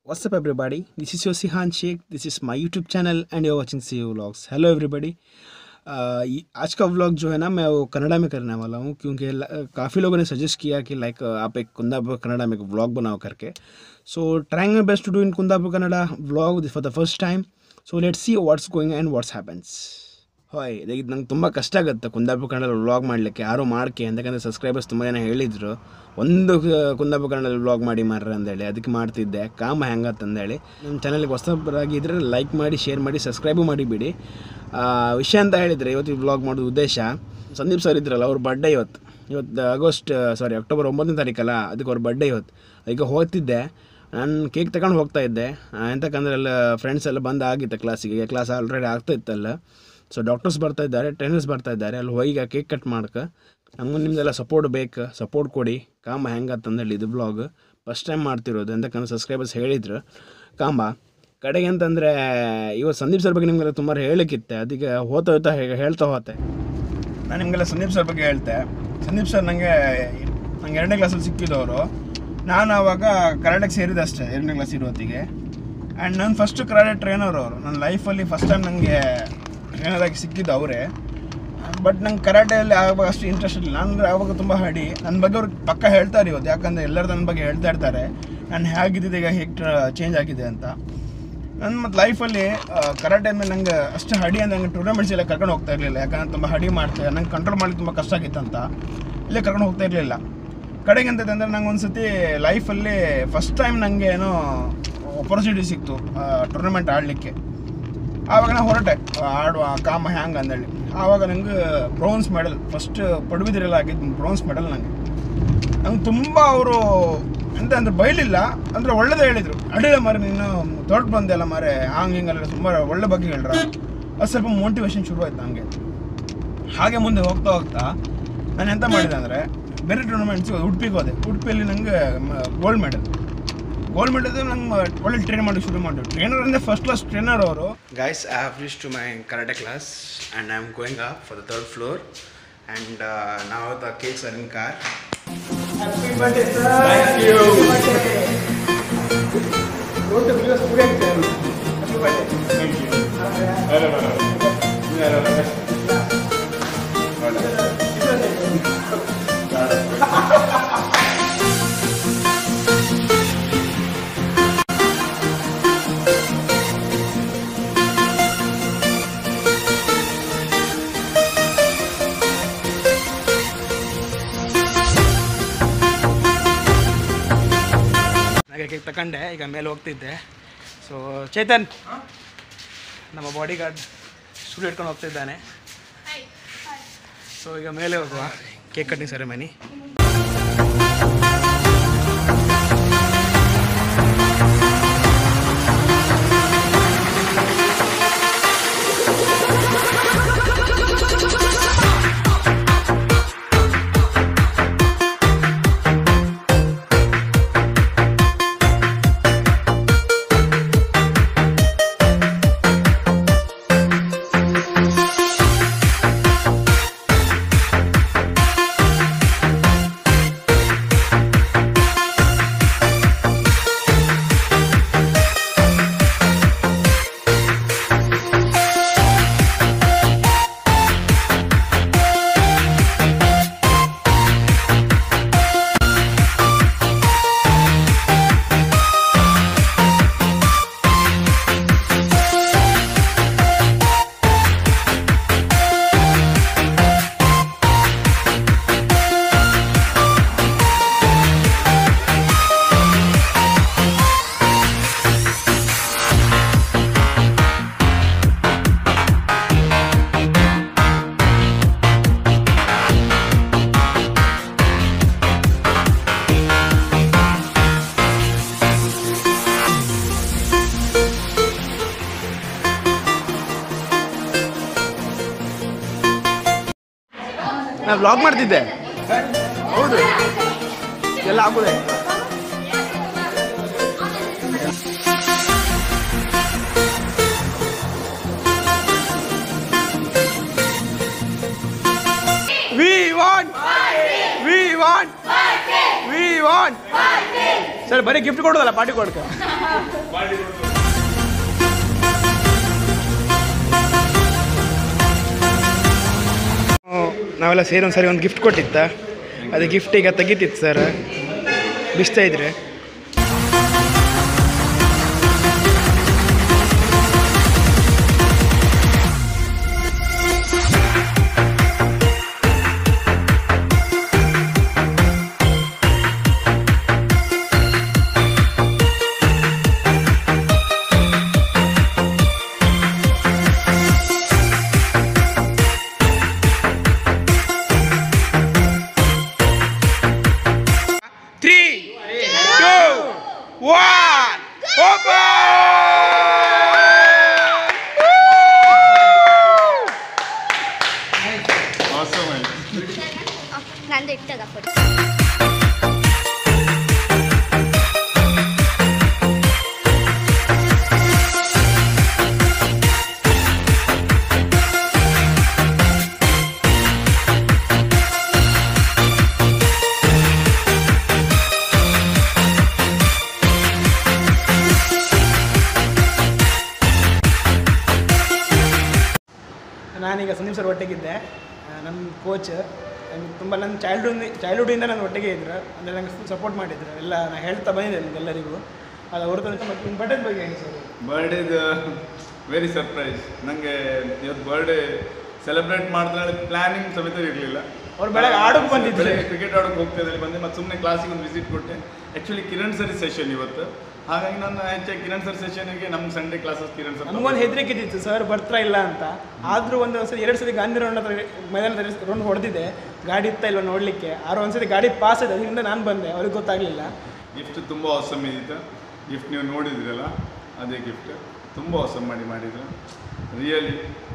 What's up, everybody? This is your Sihan Sheikh. This is my YouTube channel, and you're watching CU Vlogs. Hello, everybody. Uh, ये- आज का vlog जो है ना मैं वो कन्नड़ा में करने वाला हूँ क्योंकि ल- काफ़ी लोगों ने सजेस्ट किया कि लाइक आप एक कुंदापुर कन्नड़ा में एक व्लॉग बनाओ करके so trying my best to do in Kundapur Kannada vlog for the first time so let see what's going and what's happens hi ಇದು ನಂಗೆ ತುಂಬ ಕಷ್ಟ ಆಗುತ್ತೆ ಕುಂದಾಪುರ ಕನ್ನಡದಲ್ಲಿ ವ್ಲಾಗ್ ಮಾಡಲಿಕ್ಕೆ ಯಾರು ಮಾಡ್ಕೆ ಅಂತಕಂದ್ರೆ ಸಬ್ಸ್ಕ್ರೈಬರ್ಸ್ ತುಂಬ ಜನ ಹೇಳಿದರು ಒಂದು ಕ- ಕುಂದಾಪುರ ಕನ್ನಡದಲ್ಲಿ ವ್ಲಾಗ್ ಮಾಡಿ ಮಾರ್ರೆ ಅಂದೇಳಿ ಅದಕ್ಕೆ ಮಾಡ್ತಿದ್ದೆ ಕಾಮ ಹೆಂಗತ್ತೆ ಅಂದೇಳಿ ನಮ್ಮ ಚಾನಲ್ಗೆ ಹೊಸಬರಾಗಿದ್ದರೆ ಲೈಕ್ ಮಾಡಿ ಶೇರ್ ಮಾಡಿ ಸಬ್ಸ್ಕ್ರೈಬು ಮಾಡಿಬಿಡಿ ಆ, ವಿಷಯ ಅಂತ ಹೇಳಿದರೆ ಇವತ್ತು ವ್ಲಾಗ್ ಮಾಡೋದು ಉದ್ದೇಶ ಸಂದೀಪ್ ಸರ್ ಇದ್ರಲ್ಲ ಅವ್ರ ಬರ್ಡೇ ಇವತ್ತು ಇವತ್ತು ಆಗಸ್ಟ್ ಸಾರಿ ಅಕ್ಟೋಬರ್ ಒಂಬತ್ತನೇ ತಾರೀಕಲ್ಲ ಅದಕ್ಕೆ ಅವ್ರ ಬರ್ಡೇ ಇವತ್ತು ಈಗ ಹೋಗ್ತಿದ್ದೆ ನಾನು ಕೇಕ್ ತಗೊಂಡು ಹೋಗ್ತಾ ಇದ್ದೆ ಆ, ಎಂತಕ್ಕಂದ್ರೆ ಎಲ್ಲ ಫ್ರೆಂಡ್ಸ್ ಎಲ್ಲ ಬಂದು ಆಗಿತ್ತು ಕ್ಲಾಸಿಗೆ ಕ್ಲಾಸ್ ಆಲ್ರೆಡಿ ಆಗ್ತಾ ಇತ್ತಲ್ಲ ಸೊ ಡಾಕ್ಟರ್ಸ್ ಬರ್ತಾ ಇದ್ದಾರೆ ಟ್ರೈನರ್ಸ್ ಬರ್ತಾ ಇದ್ದಾರೆ ಅಲ್ಲಿ ಹೋಗಿ ಕೇಕ್ ಕಟ್ ಮಾಡ್ಕೆ ನಮಗೂ ನಿಮ್ದೆಲ್ಲ ಸಪೋರ್ಟ್ ಬೇಕು ಸಪೋರ್ಟ್ ಕೊಡಿ ಕಾಂಬ ಹೆಂಗತ್ತಂದೇಳಿ ಇದು ಬ್ಲಾಗ್ ಫಸ್ಟ್ ಟೈಮ್ ಮಾಡ್ತಿರೋದು ಎಂತಕ್ಕಂದ್ರೆ ಸಬ್ಸ್ಕ್ರೈಬರ್ಸ್ ಹೇಳಿದ್ರು ಕಾಂಬ ಕಡೆಗೆ ಅಂತಂದರೆ ಇವತ್ತು ಸಂದೀಪ್ ಸರ್ ಬಗ್ಗೆ ನಿಮಗೆಲ್ಲ ತುಂಬ ಹೇಳಕ್ಕಿತ್ತೆ ಅದಕ್ಕೆ ಹೋಗ್ತಾ ಹೋಗ್ತಾ ಹೇ- ಹೇಳ್ತಾ ಹೋತೆ ನಾನು ನಿಮಗೆಲ್ಲ ಸಂದೀಪ್ ಸರ್ ಬಗ್ಗೆ ಹೇಳ್ತೆ ಸಂದೀಪ್ ಸರ್ ನನಗೆ ನಂಗೆ ಎರಡನೇ ಕ್ಲಾಸಲ್ಲಿ ಸಿಕ್ಕಿದವರು ನಾನು ಆವಾಗ ಕರಾಟೆಗೆ ಸೇರಿದೆ ಅಷ್ಟೇ ಎರಡನೇ ಕ್ಲಾಸ್ ಇರೋತ್ತಿಗೆ ಆ್ಯಂಡ್ ನನ್ನ ಫಸ್ಟ್ ಕರಾಟೆ ಟ್ರೈನರ್ ಅವರು ನನ್ನ ಲೈಫಲ್ಲಿ ಫಸ್ಟ್ ಟೈಮ್ ನನಗೆ ಟ್ರೈನರ್ ಆಗಿ ಸಿಕ್ಕಿದ್ದು ಅವರೇ ಬಟ್ ನಂಗೆ ಕರಾಟೆಯಲ್ಲಿ ಆವಾಗ ಅಷ್ಟು ಇಂಟ್ರೆಸ್ಟ್ ಇಲ್ಲ ನಾನು ಆವಾಗ ತುಂಬ ಹಡಿ ನನ್ನ ಬಗ್ಗೆ ಅವ್ರು ಪಕ್ಕ ಹೇಳ್ತಾರೆ ಇವತ್ತು ಯಾಕಂದರೆ ಎಲ್ಲರೂ ನನ್ನ ಬಗ್ಗೆ ಹೇಳ್ತಾ ಇರ್ತಾರೆ ನಾನು ಹೇಗಿದ್ದಿದೆ ಈಗ ಹೇಗೆ ಚೇಂಜ್ ಆಗಿದೆ ಅಂತ ನನ್ನ ಮತ್ತು ಲೈಫಲ್ಲಿ ಕರಾಟೆ ಮೇಲೆ ನಂಗೆ ಅಷ್ಟು ಹಡಿ ಅಂತ ನಂಗೆ ಟೂರ್ನಮೆಂಟ್ಸ್ ಎಲ್ಲ ಕರ್ಕೊಂಡು ಹೋಗ್ತಾ ಇರಲಿಲ್ಲ ಯಾಕಂದ್ರೆ ತುಂಬ ಹಡಿ ಮಾಡ್ತೇವೆ ನಂಗೆ ಕಂಟ್ರೋಲ್ ಮಾಡಲಿಕ್ಕೆ ತುಂಬ ಕಷ್ಟ ಆಗಿತ್ತು ಅಂತ ಇಲ್ಲೇ ಕರ್ಕೊಂಡು ಹೋಗ್ತಾ ಇರಲಿಲ್ಲ ಕಡೆಗೆ ಅಂತ ಅಂದರೆ ನಂಗೆ ಒಂದು ಸತಿ ಲೈಫಲ್ಲಿ ಫಸ್ಟ್ ಟೈಮ್ ನನಗೆ ಏನೋ ಅಪರ್ಚುನಿಟಿ ಸಿಕ್ತು ಟೂರ್ನಮೆಂಟ್ ಆಡಲಿಕ್ಕೆ ಆವಾಗ ನಾನು ಹೊರಟೆ ಆಡುವ ಕಾಮ ಹ್ಯಾಂಗ್ ಅಂದೇಳಿ ಆವಾಗ ನಂಗೆ ಬ್ರೌನ್ಸ್ ಮೆಡಲ್ ಫಸ್ಟ್ ಪಡುಬಿದ್ರೆಲ್ಲ ಆಗಿದ್ದು ಬ್ರೌನ್ಸ್ ಮೆಡಲ್ ನನಗೆ ನಂಗೆ ತುಂಬ ಅವರು ಎಂತ ಅಂದ್ರೆ ಬೈಲಿಲ್ಲ ಅಂದರೆ ಒಳ್ಳೇದೇ ಹೇಳಿದರು ಅಡಿಲ್ಲ ಮಾರೆ ನೀನು ದೊಡ್ಡ ಬಂದೆಲ್ಲ ಮಾರೆ ಹಂಗೆ ಹಿಂಗೆಲ್ಲ ತುಂಬ ಒಳ್ಳೆ ಬಗ್ಗೆ ಹೇಳ್ರ ಅದು ಸ್ವಲ್ಪ ಮೋಟಿವೇಶನ್ ಶುರು ಆಯ್ತು ನನಗೆ ಹಾಗೆ ಮುಂದೆ ಹೋಗ್ತಾ ಹೋಗ್ತಾ ನಾನು ಎಂತ ಮಾಡಿದೆ ಅಂದರೆ ಬೇರೆ ಟೂರ್ನಮೆಂಟ್ಸ್ ಉಡುಪಿಗೆ ಹೋದೆ ಉಡುಪಿಯಲ್ಲಿ ನನಗೆ ಗೋಲ್ಡ್ ಮೆಡಲ್ ಗೋಲ್ಡ್ ಮೆಡಲ್ ನಂಗೆ ಒಳ್ಳೆ ಟ್ರೈನ್ ಮಾಡಿ ಶುರು ಮಾಡಿದ್ರು ಟ್ರೈನರ್ ಅಂದರೆ ಫಸ್ಟ್ ಕ್ಲಾಸ್ ಟ್ರೈನರ್ ಅವರು guys I have reach to my karate class and I am going up for the third floor and ನಾವು the cakes are in car Thank you. ಹಾಗೆ cake ತಗೊಂಡೆ ಈಗ ಮೇಲೆ ಹೋಗ್ತಿದ್ದೆ ಸೊ ಚೇತನ್ ನಮ್ಮ body guard studio ಇಟ್ಕೊಂಡು ಹೋಗ್ತಿದ್ದಾನೆ ಸೊ ಈಗ ಮೇಲೆ ಹೋಗುವ ಕೇಕ್ ಕಟ್ಟಿಂಗ್ ಸೆರೆಮನಿ ನಾನು ವ್ಲಾಗ್ ಮಾಡ್ತಿದ್ದೆ ಹೌದು ಎಲ್ಲ ಆಗುದೆ we want we want we want sir ಬರೀ ಗಿಫ್ಟ್ ಕೊಡೋದಲ್ಲ ಪಾರ್ಟಿ ಕೊಡ್ಕ ನಾವೆಲ್ಲ ಸೇರಿ ಒಂದು ಸರಿ ಒಂದು ಗಿಫ್ಟ್ ಕೊಟ್ಟಿತ್ತ ಅದು ಗಿಫ್ಟ್ ಈಗ ತೆಗಿತಿತ್ತು ಸರ್ ಬಿಸ್ತಾ ಇದ್ರೆ ತ್ರೀ ಟೂ ಒನ್ ನಂದು ಇಟ್ಟಾಗ ಫೋಟೋ ನಾನೀಗ ಸಂದೀಪ್ ಸರ್ ಒಟ್ಟಿಗಿದ್ದೆ ಆ, ನನ್ನ ಕೋಚ್ ನನಗೆ ತುಂಬ ನನ್ನ ಚೈಲ್ಡ್ಹುಡ್ ಚೈಲ್ಡ್ಹುಡ್ಡಿಂದ ನನ್ನ ಒಟ್ಟಿಗೆ ಇದ್ರು ಅಂದರೆ ನನಗೆ ಫುಲ್ ಸಪೋರ್ಟ್ ಮಾಡಿದ್ರು ಎಲ್ಲ ನಾನು ಹೇಳ್ತಾ ಬಂದಿದ್ದೆ ನಿಮ್ಗೆಲ್ಲರಿಗೂ ಅದು ಅವ್ರ ತಂದೆ ಮತ್ತು ನಿಮ್ಮ ಬಟ್ಟೆ ಬಗ್ಗೆ ಹೇಳಿ ಸರ್ ಬರ್ಡೇದು ವೆರಿ ಸರ್ಪ್ರೈಸ್ ನನಗೆ ಇವತ್ತು ಬರ್ಡೇ ಸೆಲೆಬ್ರೇಟ್ ಮಾಡಿದ್ರೆ ಪ್ಲಾನಿಂಗ್ ಸಮೇತ ಇರಲಿಲ್ಲ ಅವ್ರು ಬೆಳಗ್ಗೆ ಆಡೋಕೆ ಬಂದಿದ್ರು ಕ್ರಿಕೆಟ್ ಆಡೋಕೆ ಹೋಗ್ತಾ ಇದ್ದಲ್ಲಿ ಬಂದೆ ಮತ್ತು ಸುಮ್ಮನೆ ಕ್ಲಾಸಿಗೆ ಒಂದು ವಿಸಿಟ್ ಕೊಟ್ಟೆ ಆ್ಯಕ್ಚುಲಿ ಕಿರಣ್ ಸರ್ ಸೆಷನ್ ಇವತ್ತು ಹಾಗಾಗಿ ನಾನು ಹೆಚ್ಚಾಗಿ ಕಿರಣ್ ಸರ್ ಸೆಷನ್ಗೆ ನಮ್ಮ ಸಂಡೇ ಕ್ಲಾಸಸ್ ಕಿರಣ್ ಸರ್ ನಮಗೊಂದು ಹೆದರಿಕೆ ಇದ್ದಿತ್ತು ಸರ್ ಬರ್ತಾ ಇಲ್ಲ ಅಂತ ಆದರೂ ಒಂದು ಸರಿ ಎರಡು ಸತಿ ಗಾಂಧಿ ರೌಂಡ್ ಹತ್ರ ಮೈದಾನದಲ್ಲಿ ರೌಂಡ್ ಹೊಡೆದಿದ್ದೆ ಗಾಡಿ ಇತ್ತ ಇಲ್ಲ ನೋಡಲಿಕ್ಕೆ ಆರು ಒಂದು ಸತಿ ಗಾಡಿ ಪಾಸ್ ಇದೆ ಅದರಿಂದ ನಾನು ಬಂದೆ ಅವ್ರಿಗೆ ಗೊತ್ತಾಗಲಿಲ್ಲ ಗಿಫ್ಟ್ ತುಂಬ ಅವಸಮ್ ಇದ್ದಿತ್ತು ಗಿಫ್ಟ್ ನೀವು ನೋಡಿದ್ರಲ್ಲ ಅದೇ ಗಿಫ್ಟ್ ತುಂಬ ಅವಸಮ್ ಮಾಡಿ ಮಾಡಿದ್ರು ರಿಯಲಿ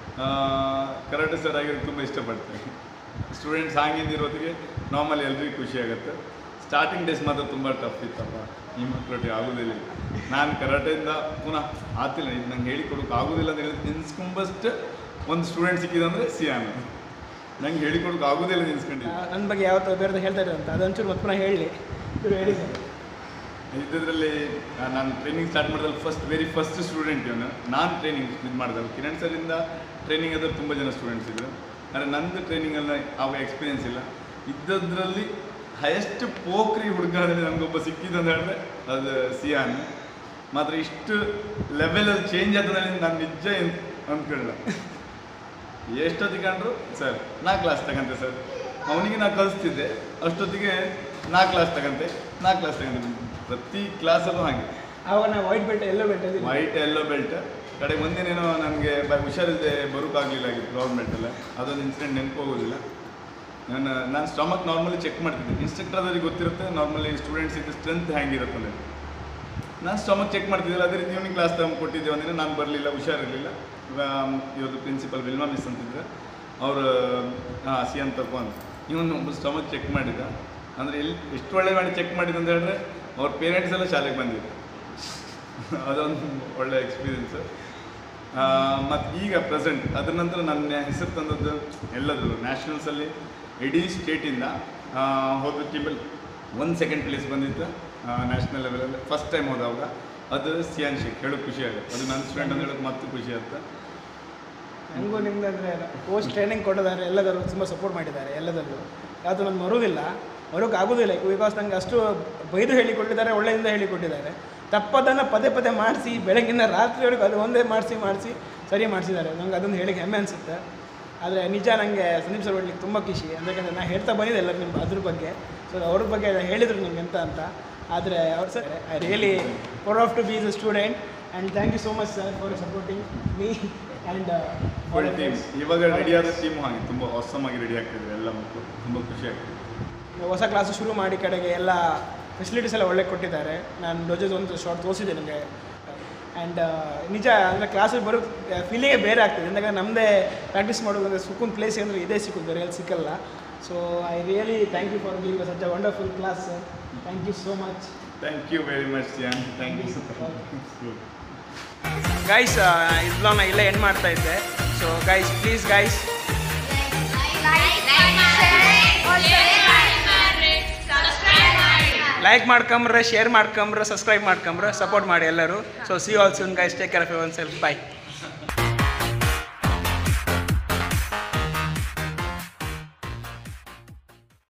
ಕರಾಟೆ ಸರ್ ಆಗಿರೋದು ತುಂಬ ಇಷ್ಟಪಡ್ತೀನಿ ಸ್ಟೂಡೆಂಟ್ಸ್ ಹಾಗಿದ್ದಿರೋದಕ್ಕೆ ನಾರ್ಮಲಿ ಎಲ್ರಿಗೂ ಖುಷಿ ಆಗುತ್ತೆ ಸ್ಟಾರ್ಟಿಂಗ್ ಡೇಸ್ ಮಾತ್ರ ತುಂಬ ಟಫ್ ಇತ್ತಪ್ಪ ಈ ಮಕ್ಕಳೊಟ್ಟಿಗೆ ಆಗೋದಿಲ್ಲ ನಾನು ಕರಾಟೆಯಿಂದ ಪುನಃ ಆಗ್ತಿಲ್ಲ ಇದು ನಂಗೆ ಹೇಳಿಕೊಡೋಕೆ ಆಗೋದಿಲ್ಲ ಅಂತ ಹೇಳಿ ನಿನ್ಸ್ಕೊಂಬಷ್ಟು ಒಂದು ಸ್ಟೂಡೆಂಟ್ ಸಿಕ್ಕಿದಂದರೆ ಸಿಯಾನ ನಂಗೆ ಹೇಳಿಕೊಡೋಕೆ ಆಗೋದಿಲ್ಲ ನಿನ್ಸ್ಕೊಂಡಿದ್ದೆ ನನ್ನ ಬಗ್ಗೆ ಯಾವತ್ತೋ ಬೇರೆ ಹೇಳ್ತಾ ಇದ್ದಾರೆ ಅಂತ ಅದೊಂಚೂರು ಮತ್ತೆ ಪುನಃ ಹೇಳಿ ಇವ್ರು ಹೇಳಿ ಸರ್ ಇದ್ದದ್ರಲ್ಲಿ ನಾನು ಟ್ರೈನಿಂಗ್ ಸ್ಟಾರ್ಟ್ ಮಾಡಿದಲ್ಲಿ ಫಸ್ಟ್ ವೆರಿ ಫಸ್ಟ್ ಸ್ಟೂಡೆಂಟ್ ಇವನು ನಾನು ಟ್ರೈನಿಂಗ್ ಇದು ಮಾಡಿದೆ ಕಿರಣ್ ಸರಿಂದ ಟ್ರೈನಿಂಗ್ ಆದ್ರೆ ತುಂಬ ಜನ ಸ್ಟೂಡೆಂಟ್ಸ್ ಇದ್ದರು ಆದರೆ ನಂದು ಟ್ರೈನಿಂಗಲ್ಲಿ ಆವಾಗ ಎಕ್ಸ್ಪೀರಿಯನ್ಸ್ ಇಲ್ಲ ಇದ್ದದ್ರಲ್ಲಿ ಹೈಯೆಸ್ಟ್ ಪೋಖ್ರಿ ಹುಡುಗರಲ್ಲಿ ನನಗೊಬ್ಬ ಸಿಕ್ಕಿದ್ದು ಅಂತ ಹೇಳಿದ್ರೆ ಅದು ಸಿಯಾನ್ ಮಾತ್ರ ಇಷ್ಟು ಲೆವೆಲಲ್ಲಿ ಚೇಂಜ್ ಆದ್ರಲ್ಲಿ ನಾನು ನಿಜ ಏನ್- ಅಂದ್ಕೊಳ್ಳ ಎಷ್ಟೊತ್ತಿಗೆ ಕಂಡ್ರು ಸರ್ ನಾ ಕ್ಲಾಸ್ ತಗಂತೆ ಸರ್ ಅವನಿಗೆ ನಾ ಕಲಿಸ್ತಿದ್ದೆ ಅಷ್ಟೊತ್ತಿಗೆ ನಾ ಕ್ಲಾಸ್ ತಗಂತೆ ನಾ ಕ್ಲಾಸ್ ತಗಂತೆ ಪ್ರತಿ ಕ್ಲಾಸಲ್ಲೂ ಹಾಗೆ ಆವಾಗ ನಾವು white belt yellow belt white yellow belt ಕಡೆ ಒಂದಿನೇನೋ ನನಗೆ ಬ ಹುಷಾರಿಲ್ಲದೆ ಬರೋಕ್ಕಾಗಲಿಲ್ಲ ಆಗಿತ್ತು ಗೌರ್ಮೆಂಟಲ್ಲ ಅದೊಂದು ಇನ್ಸಿಡೆಂಟ್ ನೆನಪು ಹೋಗೋದಿಲ್ಲ ನಾನು ನಾನು ಸ್ಟಮಕ್ ನಾರ್ಮಲಿ ಚೆಕ್ ಮಾಡ್ತಿದ್ದೆ ಇನ್ಸ್ಟ್ರಕ್ಟರ್ ಅದರಿಗೆ ಗೊತ್ತಿರುತ್ತೆ ನಾರ್ಮಲಿ ಸ್ಟೂಡೆಂಟ್ಸ್ ಇದು ಸ್ಟ್ರೆಂತ್ ಹೆಂಗಿರುತ್ತೆ ಅನ್ನೋದು ನಾನು ಸ್ಟಮಕ್ ಚೆಕ್ ಮಾಡ್ತಿದ್ದಿಲ್ಲ ಅದೇ ರೀತಿ ಇವನಿಗೆ ಕ್ಲಾಸ್ ತಗೊಂಡು ಕೊಟ್ಟಿದ್ದೆ ಒಂದಿನ ನಾನು ಬರಲಿಲ್ಲ ಹುಷಾರಿರಲಿಲ್ಲ ಇವತ್ತು ಪ್ರಿನ್ಸಿಪಲ್ ವಿಲ್ಮಾ ಮಿಸ್ ಅಂತಿದ್ರೆ ಅವರು ಹಾಂ ಸಿ ಅಂತ ತಗೊಂಡು ಇವನು ಒಬ್ಬ ಸ್ಟಮಕ್ ಚೆಕ್ ಮಾಡಿದ ಅಂದರೆ ಎಲ್ಲಿ ಎಷ್ಟು ಒಳ್ಳೆ ಮಾಡಿ ಚೆಕ್ ಮಾಡಿದ ಅಂತ ಹೇಳಿದ್ರೆ ಅವ್ರ ಪೇರೆಂಟ್ಸ್ ಎಲ್ಲ ಶಾಲೆಗೆ ಬಂದಿದ್ರು ಅದೊಂದು ಒಳ್ಳೆ ಎಕ್ಸ್ಪೀರಿಯನ್ಸು ಮತ್ತು ಈಗ ಪ್ರೆಸೆಂಟ್ ಅದ್ರ ನಂತರ ನನ್ನ ಹೆಸರು ತಂದದ್ದು ಎಲ್ಲದ್ರು ನ್ಯಾಷನಲ್ಸಲ್ಲಿ ಇಡೀ ಸ್ಟೇಟಿಂದ ಹೋದ ಟೀಮಲ್ಲಿ ಒಂದು ಸೆಕೆಂಡ್ ಪ್ಲೇಸ್ ಬಂದಿತ್ತು ನ್ಯಾಷನಲ್ ಲೆವೆಲಲ್ಲಿ ಫಸ್ಟ್ ಟೈಮ್ ಹೋದವಾಗ ಅದು ಸಿಯಾನ್ ಶೇಖ್ ಹೇಳೋಕೆ ಖುಷಿ ಆಗುತ್ತೆ ಅದು ನನ್ನ ಸ್ಟೂಡೆಂಟ್ ಅಂತ ಹೇಳೋಕೆ ಮತ್ತೆ ಖುಷಿ ಆಗುತ್ತೆ ನನಗೂ ನಿಮ್ದು ಅಂದರೆ ಕೋಚ್ ಟ್ರೈನಿಂಗ್ ಕೊಟ್ಟಿದ್ದಾರೆ ಎಲ್ಲದರಲ್ಲೂ ತುಂಬ ಸಪೋರ್ಟ್ ಮಾಡಿದ್ದಾರೆ ಎಲ್ಲದರಲ್ಲೂ ಯಾವುದು ನಾನು ಮರುವುದಿಲ್ಲ ಮರೋಕೆ ಆಗೋದಿಲ್ಲ ಬಿಕಾಸ್ ನನಗೆ ಅಷ್ಟು ಬೈದು ಹೇಳಿಕೊಟ್ಟಿದ್ದಾರೆ ಒಳ್ಳೆಯಿಂದ ಹೇಳಿಕೊಟ್ಟಿದ್ದಾರೆ ತಪ್ಪದನ್ನು ಪದೇ ಪದೇ ಮಾಡಿಸಿ ಬೆಳಗಿನ ರಾತ್ರಿವರೆಗೂ ಅದು ಒಂದೇ ಮಾಡಿಸಿ ಮಾಡಿಸಿ ಸರಿ ಮಾಡಿಸಿದ್ದಾರೆ ನಂಗೆ ಅದೊಂದು ಹೇಳಿಕ್ಕೆ ಹೆಮ್ಮೆ ಅನಿಸುತ್ತೆ ಆದರೆ ನಿಜ ನನಗೆ ಸಂದೀಪ್ ಸರ್ ಹೊಡ್ಲಿಕ್ಕೆ ತುಂಬ ಖುಷಿ ಯಾಕಂದರೆ ನಾನು ಹೇಳ್ತಾ ಬಂದಿದ್ದೆ ಎಲ್ಲ ನಿಮ್ಮ ಅದ್ರ ಬಗ್ಗೆ ಸೊ ಅವ್ರ ಬಗ್ಗೆ ಹೇಳಿದರು ನಿಮ್ಗೆ ಎಂತ ಅಂತ ಆದರೆ ಅವ್ರು sir I really proud of to be is a student and thank you so much sir for supporting me and full team ಇವಾಗ ರೆಡಿಯಾದ ಟೀಮು ಹಾಗೆ ತುಂಬ ಆಗಿ ರೆಡಿ ಆಗ್ತಿದ್ರು ಎಲ್ಲ ಮಕ್ಕಳು ತುಂಬ ಖುಷಿ ಆಗ್ತಿದೆ ಹೊಸ ಕ್ಲಾಸು ಶುರು ಮಾಡಿ ಕಡೆಗೆ ಎಲ್ಲ ಫೆಸಿಲಿಟೀಸ್ ಎಲ್ಲ ಒಳ್ಳೆ ಕೊಟ್ಟಿದ್ದಾರೆ ನಾನು ಡೋಜಸ್ ಒಂದು ಶಾರ್ಟ್ ತೋರಿಸಿದೆ ನನಗೆ ಆ್ಯಂಡ್ ನಿಜ ಅಂದರೆ ಕ್ಲಾಸಿಗೆ ಬರೋ ಫೀಲಿಂಗೇ ಬೇರೆ ಆಗ್ತದೆ ಯಾಕಂದರೆ ನಮ್ಮದೇ ಪ್ರಾಕ್ಟೀಸ್ ಮಾಡೋದಂದರೆ ಸುಕೂನ್ ಪ್ಲೇಸ್ ಅಂದರೆ ಇದೇ ಸಿಕ್ಕೋದು ಬೇರೆ ಎಲ್ಲಿ ಸಿಕ್ಕಲ್ಲ so I really thank you for giving such a wonderful class sir thank you so much thank you very much Siyan thank you guys ಇದನ್ನ ಇಲ್ಲೇ ಎಂಡ್ ಮಾಡ್ತಾ ಇದ್ದೆ so guys please guys like ಮಾಡ್ಕೊಂಬ್ರೆ ಶೇರ್ ಮಾಡ್ಕೊಂಬ್ರೆ ಸಬ್ಸ್ಕ್ರೈಬ್ ಮಾಡ್ಕೊಂಬ್ರೆ support ಮಾಡಿ ಎಲ್ಲರೂ so see all soon guys take care of yourself by